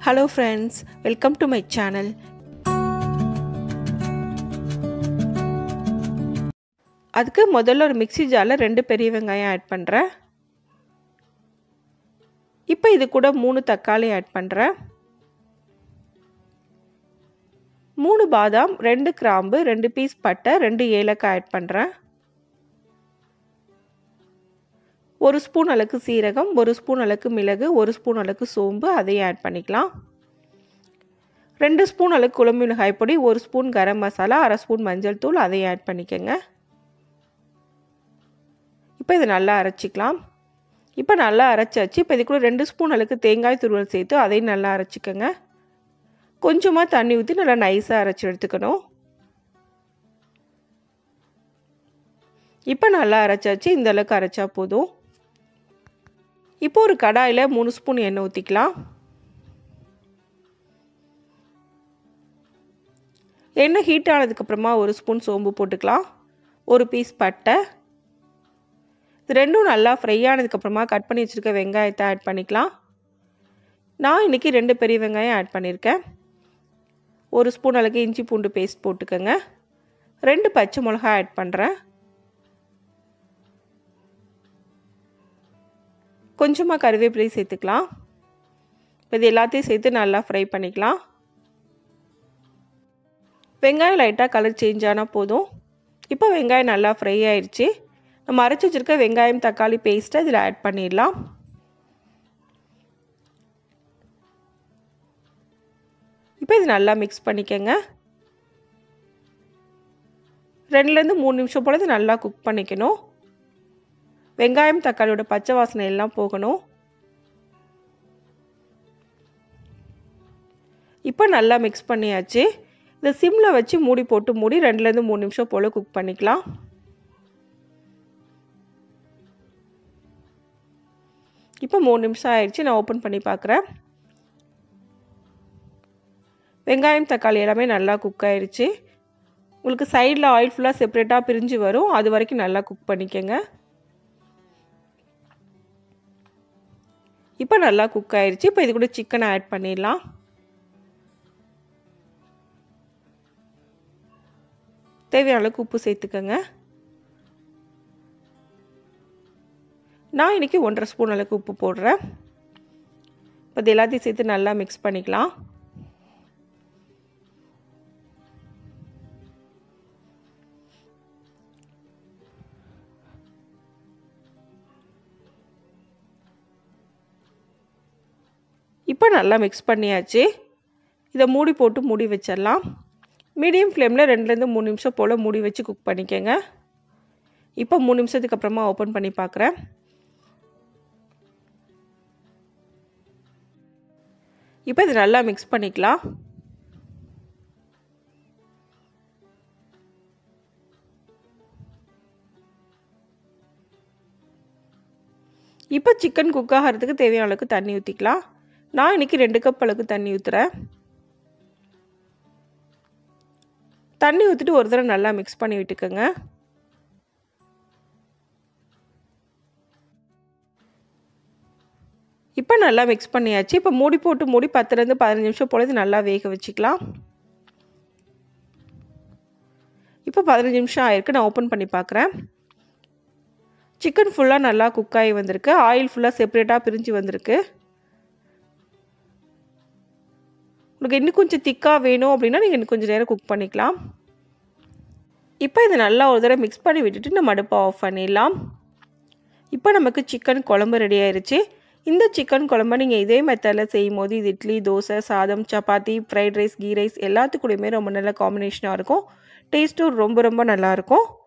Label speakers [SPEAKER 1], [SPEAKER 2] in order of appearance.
[SPEAKER 1] hello friends welcome to my channel அதுக்கு முதல்ல ஒரு மிக்ஸி ஜாரில் ரெண்டு பெரிய வெங்காயம் ஆட் பண்ணுறேன் இப்போ இது கூட மூணு தக்காளி ஆட் பண்ணுறேன் மூணு பாதாம் ரெண்டு கிராம்பு ரெண்டு பீஸ் பட்டை ரெண்டு ஏலக்காய் ஆட் பண்ணுறேன் ஒரு ஸ்பூன் அளவுக்கு சீரகம் ஒரு ஸ்பூன் அளவுக்கு மிளகு ஒரு ஸ்பூன் அளவுக்கு சோம்பு அதையும் ஆட் பண்ணிக்கலாம் ரெண்டு ஸ்பூன் அளவுக்கு குழம்பு மிளகாய் பொடி ஒரு ஸ்பூன் கரம் மசாலா அரை ஸ்பூன் மஞ்சள் தூள் அதையும் ஆட் பண்ணிக்கோங்க இப்போ இது நல்லா அரைச்சிக்கலாம் இப்போ நல்லா அரைச்சாச்சு இப்போ இதுக்குள்ள ரெண்டு ஸ்பூன் அளவுக்கு தேங்காய் துருவல் சேர்த்து அதையும் நல்லா அரைச்சிக்கோங்க கொஞ்சமாக தண்ணி ஊற்றி நல்லா நைஸாக அரைச்சி எடுத்துக்கணும் இப்போ நல்லா அரைச்சாச்சு இந்த அளவுக்கு அரைச்சா போதும் இப்போ ஒரு கடாயில் மூணு ஸ்பூன் எண்ணெய் ஊற்றிக்கலாம் எண்ணெய் ஹீட் ஆனதுக்கப்புறமா ஒரு ஸ்பூன் சோம்பு போட்டுக்கலாம் ஒரு பீஸ் பட்டை இது ரெண்டும் நல்லா ஃப்ரை ஆனதுக்கப்புறமா கட் பண்ணி வச்சுருக்க வெங்காயத்தை ஆட் பண்ணிக்கலாம் நான் இன்றைக்கி ரெண்டு பெரிய வெங்காயம் ஆட் பண்ணியிருக்கேன் ஒரு ஸ்பூன் அளவுக்கு இஞ்சி பூண்டு பேஸ்ட் போட்டுக்கோங்க ரெண்டு பச்சை மிளகா ஆட் பண்ணுறேன் கொஞ்சமாக கருவேப்பிலை சேர்த்துக்கலாம் இது எல்லாத்தையும் சேர்த்து நல்லா ஃப்ரை பண்ணிக்கலாம் வெங்காயம் லைட்டாக கலர் சேஞ்ச் ஆனால் போதும் இப்போ வெங்காயம் நல்லா ஃப்ரை ஆயிடுச்சு நம்ம அரைச்சி வச்சுருக்க வெங்காயம் தக்காளி பேஸ்ட்டை இதில் ஆட் பண்ணிடலாம் இப்போ இது நல்லா மிக்ஸ் பண்ணிக்கோங்க ரெண்டுலேருந்து மூணு நிமிஷம் போல் இது நல்லா குக் பண்ணிக்கணும் வெங்காயம் தக்காளியோட பச்சை வாசனை எல்லாம் போகணும் இப்போ நல்லா மிக்ஸ் பண்ணியாச்சு இதை சிம்மில் வச்சு மூடி போட்டு மூடி ரெண்டுலேருந்து மூணு நிமிஷம் போல் குக் பண்ணிக்கலாம் இப்போ மூணு நிமிஷம் ஆயிடுச்சு நான் ஓப்பன் பண்ணி பார்க்குறேன் வெங்காயம் தக்காளி எல்லாமே நல்லா குக் ஆயிடுச்சு உங்களுக்கு சைடில் ஆயில் ஃபுல்லாக செப்ரேட்டாக பிரிஞ்சு வரும் அது வரைக்கும் நல்லா குக் பண்ணிக்கோங்க இப்போ நல்லா குக் ஆயிடுச்சு இப்போ இது கூட சிக்கனை ஆட் பண்ணிடலாம் தேவையான அளவுக்கு உப்பு சேர்த்துக்கோங்க நான் இன்றைக்கி ஒன்றரை ஸ்பூன் அளவுக்கு உப்பு போடுறேன் இப்போ இது எல்லாத்தையும் சேர்த்து நல்லா மிக்ஸ் பண்ணிக்கலாம் இப்போ நல்லா மிக்ஸ் பண்ணியாச்சு இதை மூடி போட்டு மூடி வச்சிடலாம் மீடியம் ஃப்ளேமில் ரெண்டுலேருந்து மூணு நிமிஷம் போல் மூடி வச்சு குக் பண்ணிக்கோங்க இப்போ மூணு நிமிஷத்துக்கு அப்புறமா ஓப்பன் பண்ணி பார்க்குறேன் இப்போ இது நல்லா மிக்ஸ் பண்ணிக்கலாம் இப்போ சிக்கன் குக் ஆகிறதுக்கு தேவையான அளவுக்கு தண்ணி ஊற்றிக்கலாம் நான் இன்றைக்கி ரெண்டு கப் அளவுக்கு தண்ணி ஊற்றுறேன் தண்ணி ஊற்றிட்டு ஒரு தடவை நல்லா மிக்ஸ் பண்ணி விட்டுக்கோங்க இப்போ நல்லா மிக்ஸ் பண்ணியாச்சு இப்போ மூடி போட்டு மூடி பத்துலேருந்து பதினஞ்சு நிமிஷம் போல இது நல்லா வேக வச்சுக்கலாம் இப்போ பதினஞ்சு நிமிஷம் ஆயிருக்கு நான் ஓப்பன் பண்ணி பார்க்குறேன் சிக்கன் ஃபுல்லாக நல்லா குக் ஆகி வந்திருக்கு ஆயில் ஃபுல்லாக செப்ரேட்டாக பிரிஞ்சு வந்திருக்கு உங்களுக்கு இன்னும் கொஞ்சம் திக்காக வேணும் அப்படின்னா நீங்கள் இன்னும் கொஞ்சம் நேரம் குக் பண்ணிக்கலாம் இப்போ இதை நல்லா ஒரு தடவை மிக்ஸ் பண்ணி விட்டுட்டு நம்ம அடுப்பை ஆஃப் பண்ணிடலாம் இப்போ நமக்கு சிக்கன் குழம்பு ரெடி ஆயிடுச்சு இந்த சிக்கன் குழம்பு நீங்கள் இதே மெத்தடில் செய்யும் போது இது இட்லி தோசை சாதம் chapati fried rice ghee rice எல்லாத்துக்கூடயுமே ரொம்ப நல்ல காம்பினேஷனாக இருக்கும் டேஸ்ட்டும் ரொம்ப ரொம்ப நல்லாயிருக்கும்